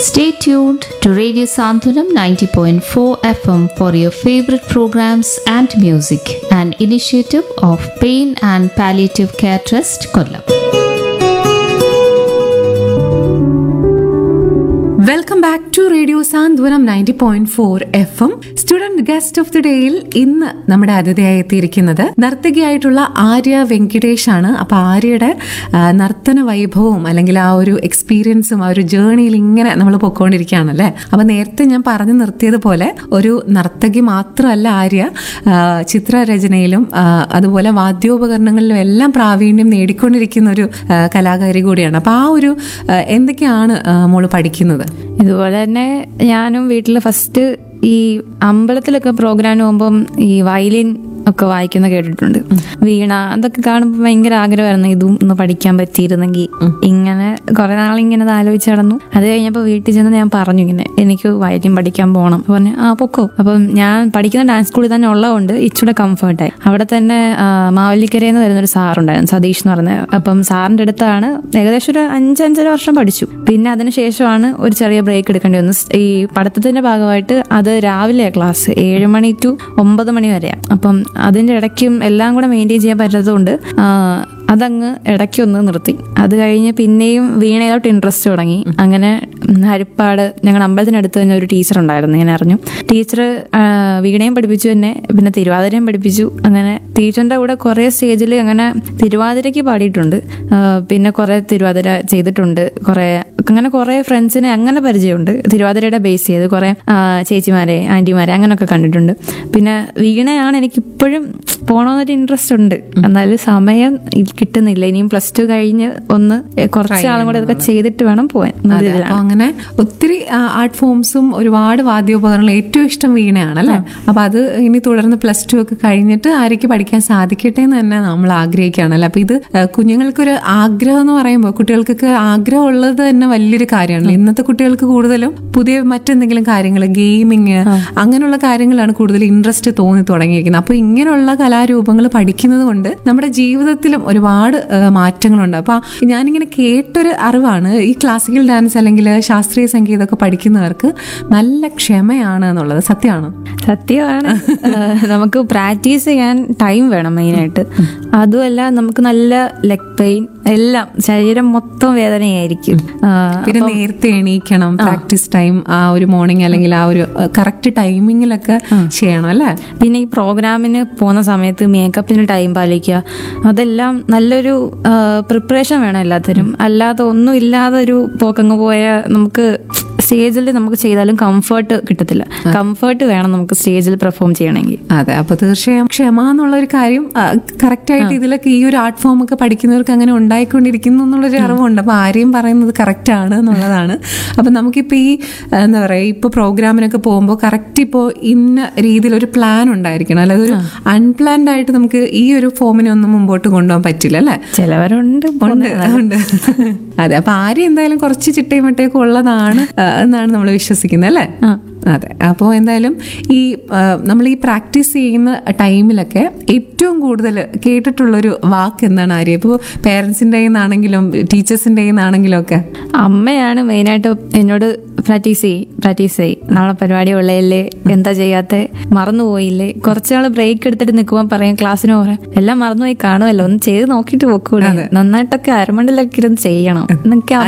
Stay tuned to Radio Santhanam 90.4 FM for your favorite programs and music, an initiative of Pain and Palliative Care Trust, Kollam. Welcome back to radio Santhwanam ninety point four F M student guest of the ഡേയിൽ ഇന്ന് നമ്മുടെ അതിഥിയായി എത്തിയിരിക്കുന്നത് നർത്തകിയായിട്ടുള്ള ആര്യ വെങ്കിടേഷ് ആണ് അപ്പൊ ആര്യയുടെ ആ, നർത്തന വൈഭവവും അല്ലെങ്കിൽ ആ ഒരു എക്സ്പീരിയൻസും ആ ഒരു ജേണിയിൽ ഇങ്ങനെ നമ്മൾ പൊക്കോണ്ടിരിക്കുകയാണല്ലേ അപ്പൊ നേരത്തെ ഞാൻ പറഞ്ഞു നിർത്തിയതുപോലെ ഒരു നർത്തകി മാത്രമല്ല ആര്യ ആ, ചിത്രരചനയിലും ആ, അതുപോലെ വാദ്യോപകരണങ്ങളിലും എല്ലാം പ്രാവീണ്യം നേടിക്കൊണ്ടിരിക്കുന്ന ഒരു ആ, കലാകാരി കൂടിയാണ് അപ്പൊ ആ ഒരു ആ, എന്തൊക്കെയാണ് ആ, മോള് പഠിക്കുന്നത് ഇതുപോലെ തന്നെ ഞാനും വീട്ടിൽ ഫസ്റ്റ് ഈ അമ്പലത്തിലൊക്കെ പ്രോഗ്രാമിന് പോകുമ്പം ഈ വയലിൻ ഒക്കെ വായിക്കുന്ന കേട്ടിട്ടുണ്ട് വീണ അതൊക്കെ കാണുമ്പോൾ ഭയങ്കര ആഗ്രഹമായിരുന്നു ഇതും ഒന്ന് പഠിക്കാൻ പറ്റിയിരുന്നെങ്കിൽ ഇങ്ങനെ കുറെ നാൾ ഇങ്ങനെ അത് ആലോചിച്ച് നടന്നു അത് കഴിഞ്ഞപ്പോൾ വീട്ടിൽ ചെന്ന് ഞാൻ പറഞ്ഞു ഇങ്ങനെ എനിക്ക് വയലിൻ പഠിക്കാൻ പോകണം അപ്പൊ പറഞ്ഞു ആ പൊക്കോ അപ്പം ഞാൻ പഠിക്കുന്ന ഡാൻസ് സ്കൂളിൽ തന്നെ ഉള്ളതുകൊണ്ട് ഇച്ചിരി കംഫർട്ടായി അവിടെ തന്നെ ആ, മാവല്ലിക്കരയിൽ നിന്ന് വരുന്ന ഒരു സാറുണ്ടായിരുന്നു സതീഷ് എന്ന് പറഞ്ഞത് അപ്പം സാറിന്റെ അടുത്താണ് ഏകദേശം ഒരു അഞ്ചഞ്ചര വർഷം പഠിച്ചു പിന്നെ അതിനുശേഷമാണ് ഒരു ചെറിയ ബ്രേക്ക് എടുക്കേണ്ടി വന്നു സ് ഈ പഠിത്തത്തിന്റെ ഭാഗമായിട്ട് അത് രാവിലെ ക്ലാസ് ഏഴ് മണി ടു ഒമ്പത് മണി വരെയാണ് അപ്പം അതിന്റെ ഇടയ്ക്കും എല്ലാം കൂടെ മെയിൻറ്റെയിൻ ചെയ്യാൻ പറ്റാത്തതുകൊണ്ട് ആ, അതങ്ങ് ഇടയ്ക്കൊന്ന് നിർത്തി അത് കഴിഞ്ഞ് പിന്നെയും വീണയിലോട്ട് ഇൻട്രസ്റ്റ് തുടങ്ങി അങ്ങനെ ഹരിപ്പാട് ഞങ്ങളുടെ അമ്പലത്തിനടുത്ത് തന്നെ ഒരു ടീച്ചർ ഉണ്ടായിരുന്നു ഞാൻ അറിഞ്ഞു ടീച്ചർ വീണയും പഠിപ്പിച്ചു തന്നെ പിന്നെ തിരുവാതിരയും പഠിപ്പിച്ചു അങ്ങനെ ടീച്ചറിന്റെ കൂടെ കുറേ സ്റ്റേജിൽ അങ്ങനെ തിരുവാതിരയ്ക്ക് പാടിയിട്ടുണ്ട് ആ, പിന്നെ കുറേ തിരുവാതിര ചെയ്തിട്ടുണ്ട് കുറേ അങ്ങനെ കുറേ ഫ്രണ്ട്സിനെ അങ്ങനെ പരിചയമുണ്ട് തിരുവാതിരയുടെ ബേസ് ചെയ്ത് കുറേ ആ, ചേച്ചിമാരെ ആന്റിമാരെ അങ്ങനെയൊക്കെ കണ്ടിട്ടുണ്ട് പിന്നെ വീണയാണ് എനിക്ക് ഇപ്പോഴും പോകണമെന്നൊരു ഇൻട്രസ്റ്റ് ഉണ്ട് എന്നാലും സമയം ഇ- കിട്ടുന്നില്ല ഇനിയും പ്ലസ് ടു കഴിഞ്ഞ് ഒന്ന് കുറച്ച് ആളും കൂടെ ഇതൊക്കെ ചെയ്തിട്ട് വേണം പോവാൻ അതെ, അപ്പൊ അങ്ങനെ ഒത്തിരി ആർട്ട് ഫോംസും ഒരുപാട് വാദ്യോപകരണങ്ങൾ ഏറ്റവും ഇഷ്ടം വീണയാണ് അല്ലെ അപ്പൊ അത് ഇനി തുടർന്ന് പ്ലസ് ടു ഒക്കെ കഴിഞ്ഞിട്ട് ആരൊക്കെ പഠിക്കാൻ സാധിക്കട്ടെ എന്ന് തന്നെ നമ്മൾ ആഗ്രഹിക്കുകയാണല്ലേ അപ്പൊ ഇത് ആ, കുഞ്ഞുങ്ങൾക്കൊരു ആഗ്രഹം എന്ന് പറയുമ്പോൾ കുട്ടികൾക്കൊക്കെ ആഗ്രഹം ഉള്ളത് തന്നെ വലിയൊരു കാര്യമാണ് ഇന്നത്തെ കുട്ടികൾക്ക് കൂടുതലും പുതിയ മറ്റെന്തെങ്കിലും കാര്യങ്ങൾ ഗെയിമിങ് അങ്ങനെയുള്ള കാര്യങ്ങളാണ് കൂടുതൽ ഇൻട്രസ്റ്റ് തോന്നി തുടങ്ങിയിരിക്കുന്നത് അപ്പൊ ഇങ്ങനെയുള്ള കലാരൂപങ്ങൾ പഠിക്കുന്നത് കൊണ്ട് നമ്മുടെ ജീവിതത്തിലും ഒരുപാട് ആ, മാറ്റങ്ങളുണ്ട് അപ്പൊ ഞാനിങ്ങനെ കേട്ടൊരു അറിവാണ് ഈ ക്ലാസിക്കൽ ഡാൻസ് അല്ലെങ്കിൽ ശാസ്ത്രീയ സംഗീതമൊക്കെ പഠിക്കുന്നവർക്ക് നല്ല ക്ഷമയാണ് എന്നുള്ളത് സത്യമാണ് സത്യമാണ് ആഹ് നമുക്ക് പ്രാക്ടീസ് ചെയ്യാൻ ടൈം വേണം മെയിനായിട്ട് അതുമല്ല നമുക്ക് നല്ല ലെഗ് പെയിൻ എല്ലാം ശരീരം മൊത്തം വേദനയായിരിക്കും ആഹ് പിന്നെ നേരത്തെ എണീക്കണം പ്രാക്ടീസ് ടൈം ആ ഒരു മോർണിംഗ് അല്ലെങ്കിൽ ആ ഒരു കറക്റ്റ് ടൈമിങ്ങിലൊക്കെ ചെയ്യണം അല്ലേ പിന്നെ ഈ പ്രോഗ്രാമിന് പോകുന്ന സമയത്ത് മേക്കപ്പിന് ടൈം പാലിക്കുക അതെല്ലാം നല്ലൊരു പ്രിപ്പറേഷൻ വേണം എല്ലാത്തിനും അല്ലാതെ ഒന്നും ഇല്ലാതെ ഒരു പോക്കങ്ങ് പോയാൽ നമുക്ക് സ്റ്റേജിൽ നമുക്ക് ചെയ്താലും കംഫർട്ട് കിട്ടത്തില്ല കംഫർട്ട് വേണം നമുക്ക് സ്റ്റേജിൽ പെർഫോം ചെയ്യണമെങ്കിൽ അതെ അപ്പൊ തീർച്ചയായും ക്ഷമ എന്നുള്ള ഒരു കാര്യം കറക്റ്റ് ആയിട്ട് ഇതിലൊക്കെ ഈ ഒരു ആർട്ട് ഫോം ഒക്കെ പഠിക്കുന്നവർക്ക് അങ്ങനെ ഉണ്ടായിക്കൊണ്ടിരിക്കുന്നു എന്നുള്ളൊരു അറിവുണ്ട് അപ്പൊ ആരെയും പറയുന്നത് കറക്റ്റ് ആണ് എന്നുള്ളതാണ് അപ്പൊ നമുക്കിപ്പോ ഈ ആ, എന്താ പറയാ ഇപ്പൊ പ്രോഗ്രാമിനൊക്കെ പോകുമ്പോൾ കറക്റ്റ് ഇപ്പോൾ ഇന്ന രീതിയിൽ ഒരു പ്ലാൻ ഉണ്ടായിരിക്കണം അല്ലാതെ ഒരു അൺപ്ലാൻഡ് ആയിട്ട് നമുക്ക് ഈ ഒരു ഫോമിനെ ഒന്നും മുമ്പോട്ട് കൊണ്ടുപോകാൻ പറ്റില്ല അല്ലേ ചിലവരുണ്ട് ഉണ്ട് ഉണ്ട് അതെ അപ്പൊ ആരും എന്തായാലും കുറച്ച് ചിട്ടയും മട്ടയൊക്കെ ഉള്ളതാണ് ആ, എന്നാണ് നമ്മൾ വിശ്വസിക്കുന്നത് അല്ലേ അതെ അപ്പോൾ എന്തായാലും ഈ നമ്മൾ ഈ പ്രാക്ടീസ് ചെയ്യുന്ന ടൈമിലൊക്കെ ഏറ്റവും കൂടുതൽ കേട്ടിട്ടുള്ളൊരു വാക്ക് എന്താണ് ആര്യ ഇപ്പോൾ പേരൻസിൻ്റെ നിന്നാണെങ്കിലും ടീച്ചേഴ്സിൻ്റെ നിന്നാണെങ്കിലും ഒക്കെ അമ്മയാണ് മെയിനായിട്ട് എന്നോട് പ്രാക്ടീസ് ചെയ്യ് പ്രാക്ടീസ് ചെയ്യ് നാളെ പരിപാടി ഉള്ളതല്ലേ എന്താ ചെയ്യാത്ത മറന്നുപോയില്ലേ കുറച്ചാൾ ബ്രേക്ക് എടുത്തിട്ട് നിൽക്കുമ്പോൾ പറയും ക്ലാസ്സിന് പോകാൻ എല്ലാം മറന്നുപോയി കാണുമല്ലോ ഒന്ന് ചെയ്ത് നോക്കിയിട്ട് പോക്കൂടെ നന്നായിട്ടൊക്കെ അരമണ്ടിലൊക്കെ ഇരുന്ന് ചെയ്യണം എന്നൊക്കെ